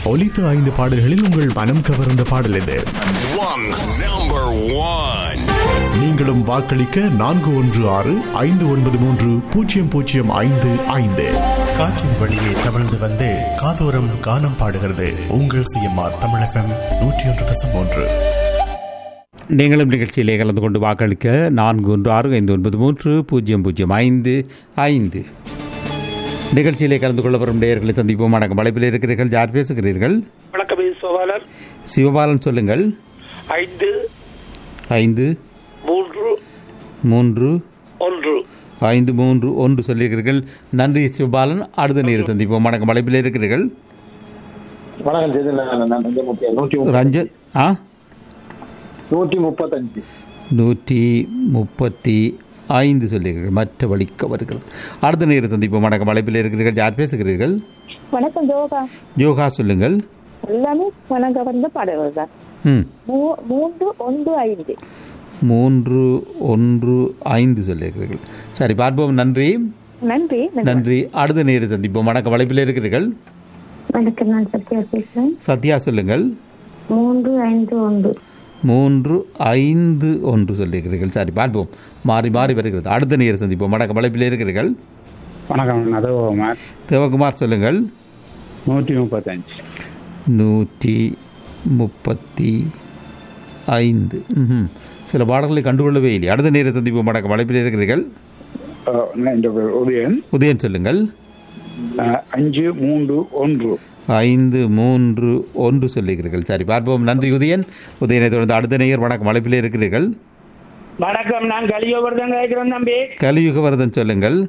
ஒலித்த ஐந்து பாடல்களில் உங்கள் மனம் கவர்ந்த பாடல் எது One number one. நீங்களும் வாக்களிக்க நான்கு ஒன்று ஆறு ஐந்து ஒன்பது மூன்று பூஜ்ஜியம் பூஜ்ஜியம் ஐந்து ஐந்து காற்றின் வழியே தவழ்ந்து வந்து காதோரம் கானம் பாடுகிறது உங்கள் சிஎம்ஆர் தமிழ் எஃப்எம் நூற்றி ஒன்று தசம் ஒன்று நீங்களும் நிகழ்ச்சியிலே கலந்து கொண்டு வாக்களிக்க நான்கு ஒன்று ஆறு ஐந்து ஒன்பது மூன்று பூஜ்ஜியம் பூஜ்ஜியம் ஐந்து ஐந்து நிகழ்ச்சியிலே கலந்து கொள்ள வரும் நேயர்களை சந்திப்போம் வணக்கம் அழைப்பில் இருக்கிறீர்கள் யார் பேசுகிறீர்கள் வணக்கம் இது சோவாளர் சிவபாலன் சொல்லுங்கள் ஐந்து ஐந்து மூன்று மூன்று ஒன்று ஐந்து மூன்று ஒன்று சொல்லியிருக்கிறீர்கள் நன்றி சிவபாலன் அடுத்த நேரில் சந்திப்போம் வணக்கம் அழைப்பில் இருக்கிறீர்கள் வணக்கம் செய்து நான் நான் வந்து முப்பத்தி நூற்றி முப்பது- ரஞ்சன் ஆ நூற்றி முப்பத்தஞ்சு நூற்றி முப்பத்தி ஐந்து சொல்லியிருக்கிறீர்கள் மற்ற வழிக்க வருகிறது அடுத்த நேரில் சந்திப்போம் வணக்கம் அழைப்பில் இருக்கிறீர்கள் யார் பேசுகிறீர்கள் வணக்கம் ஜோகா யோகா சொல்லுங்கள் எல்லாமே வணக்கம் வந்து பாடல்கள் தான் ம் மூ- மூன்று ஒன்று ஐந்து மூன்று ஒன்று ஐந்து சொல்லியிருக்கிறீர்கள் சரி பார்ப்போம் நன்றி நன்றி நன்றி அடுத்த நேரில் சந்திப்போம் வணக்கம் அழைப்பில் இருக்கிறீர்கள் வணக்கம் நான் சத்யா பேசுறேன் சத்யா சொல்லுங்கள் மூன்று ஐந்து ஒன்று மூன்று ஐந்து ஒன்று சொல்லியிருக்கிறீர்கள் சரி பார்ப்போம் மாறி மாறி வருகிறது அடுத்த நேரம் சந்திப்போம் வணக்கம் அழைப்பில் இருக்கிறீர்கள் வணக்கம் நதகுமார் தேவகுமார் சொல்லுங்கள் நூற்றி முப்பத்தஞ்சு நூற்றி முப்பத்தி ஐந்து ம்ஹும். சில பாடல்களை கண்டுகொள்ளவே இல்லை அடுத்த நேரம் சந்திப்போம் வணக்கம் அழைப்பில் இருக்கிறீர்கள் அஹ், நான் இந்த பேர் உதயன் உதயன் சொல்லுங்கள் அஹ், அஞ்சு மூன்று ஒன்று ஐந்து மூன்று ஒன்று சொல்லுகிறீர்கள் சரி பார்ப்போம் நன்றி உதயன் உதயனை தொடர்ந்து அடுத்த நேயர் வணக்கம் அழைப்பில் இருக்கிறீர்கள் வணக்கம் நான் கலியோவர்தன் கேட்கிறேன் தம்பி கலியுகவர்தன் சொல்லுங்கள்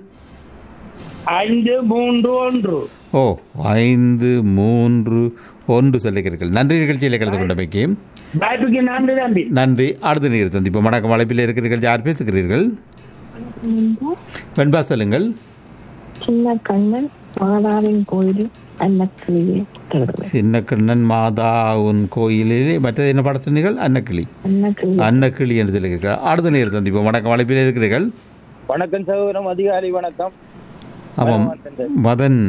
ஐந்து மூன்று ஒன்று ஓ ஐந்து மூன்று ஒன்று சொல்லுகிறீர்கள் நன்றி நிகழ்ச்சியில் கலந்து கொண்டமைக்கு வாய்ப்புக்கு நன்றி தம்பி நன்றி அடுத்த நேரம் சந்திப்போம் வணக்கம் அழைப்பில் இருக்கிறீர்கள் யார் பேசுகிறீர்கள் வெண்பா சொல்லுங்கள் சின்ன கண்ணன் மாதாவின் கோயில் அன்னக்கிளியே சின்ன கண்ணன் மாதா உன் கோயிலிலே மற்றது என்ன பாட சொன்னீர்கள் அன்னக்கிளி அன்னக்கிளி அன்னக்கிளி என்று சொல்லுகிறீர்கள் அடுத்த நேரம் சந்திப்போம் வணக்கம் அழைப்பில் இருக்கிறீர்கள் வணக்கம் சகோதரம் அதிகாலை வணக்கம் ஆமாம் மதன்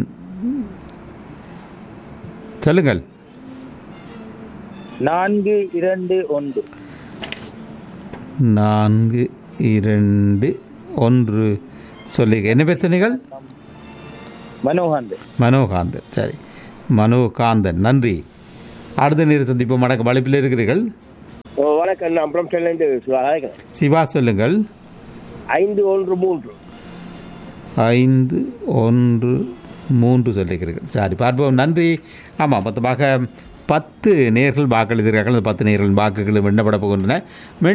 சொல்லுங்கள் நான்கு இரண்டு ஒன்று நான்கு இரண்டு ஒன்று சொல்லி என்ன பேர் சொன்னீர்கள் மனோகாந்த் மனோகாந்தன் சரி மனோகாந்தன் நன்றி அடுத்த நேரம் சந்திப்போம் வணக்கம் அழைப்பில் இருக்கிறீர்கள் வணக்கம் நான் அப்புறம் சொல்லேன் சிவா சொல்லுங்கள் ஐந்து ஒன்று மூன்று ஐந்து ஒன்று மூன்று சொல்லுகிறீர்கள் சரி பார்ப்போம் நன்றி ஆமாம் மொத்தமாக பத்து நேர்கள் வாக்களித்திருக்கார்கள் அந்த பத்து நேர்கள் வாக்குகளும் எண்ணப்பட போகின்றன